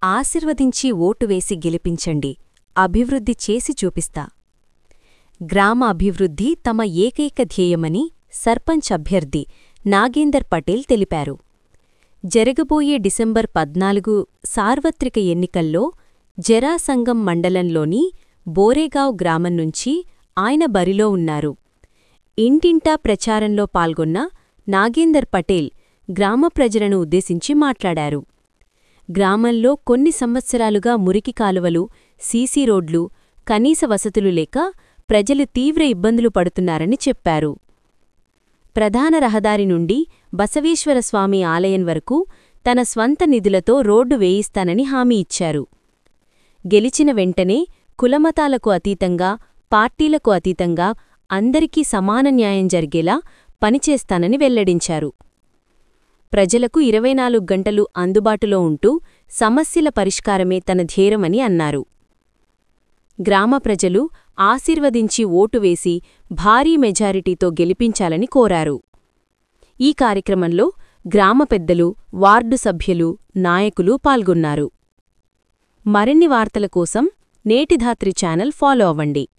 ఆశీర్వదించి ఓటు వేసి గెలిపించండి అభివృద్ధి చేసి చూపిస్తా గ్రామ అభివృద్ధి తమ ఏకైక ధ్యేయమని సర్పంచ్ అభ్యర్థి నాగేందర్ పటేల్ తెలిపారు జరగబోయే డిసెంబర్ పద్నాలుగు సార్వత్రిక ఎన్నికల్లో జరాసంగం మండలంలోని బోరేగావ్ గ్రామం నుంచి ఆయన బరిలో ఉన్నారు ఇంటింటా ప్రచారంలో పాల్గొన్న నాగేందర్ పటేల్ గ్రామ ప్రజలను ఉద్దేశించి మాట్లాడారు గ్రామంలో కొన్ని సంవత్సరాలుగా మురికి కాలువలు సీసీ రోడ్లు కనీస వసతులు లేక ప్రజలు తీవ్ర ఇబ్బందులు పడుతున్నారని చెప్పారు ప్రధాన రహదారి నుండి బసవేశ్వరస్వామి ఆలయం వరకు తన స్వంత నిధులతో రోడ్డు వేయిస్తానని హామీ ఇచ్చారు గెలిచిన వెంటనే కులమతాలకు అతీతంగా పార్టీలకు అతీతంగా అందరికీ సమాన న్యాయం జరిగేలా పనిచేస్తానని వెల్లడించారు ప్రజలకు ఇరవై నాలుగు గంటలు అందుబాటులో ఉంటూ సమస్యల పరిష్కారమే తన ధ్యేయమని అన్నారు గ్రామ ప్రజలు ఆశీర్వదించి ఓటు వేసి భారీ మెజారిటీతో గెలిపించాలని కోరారు ఈ కార్యక్రమంలో గ్రామ పెద్దలు వార్డు సభ్యులు నాయకులు పాల్గొన్నారు మరిన్ని వార్తల కోసం నేటిధాత్రి ఛానల్ ఫాలో అవ్వండి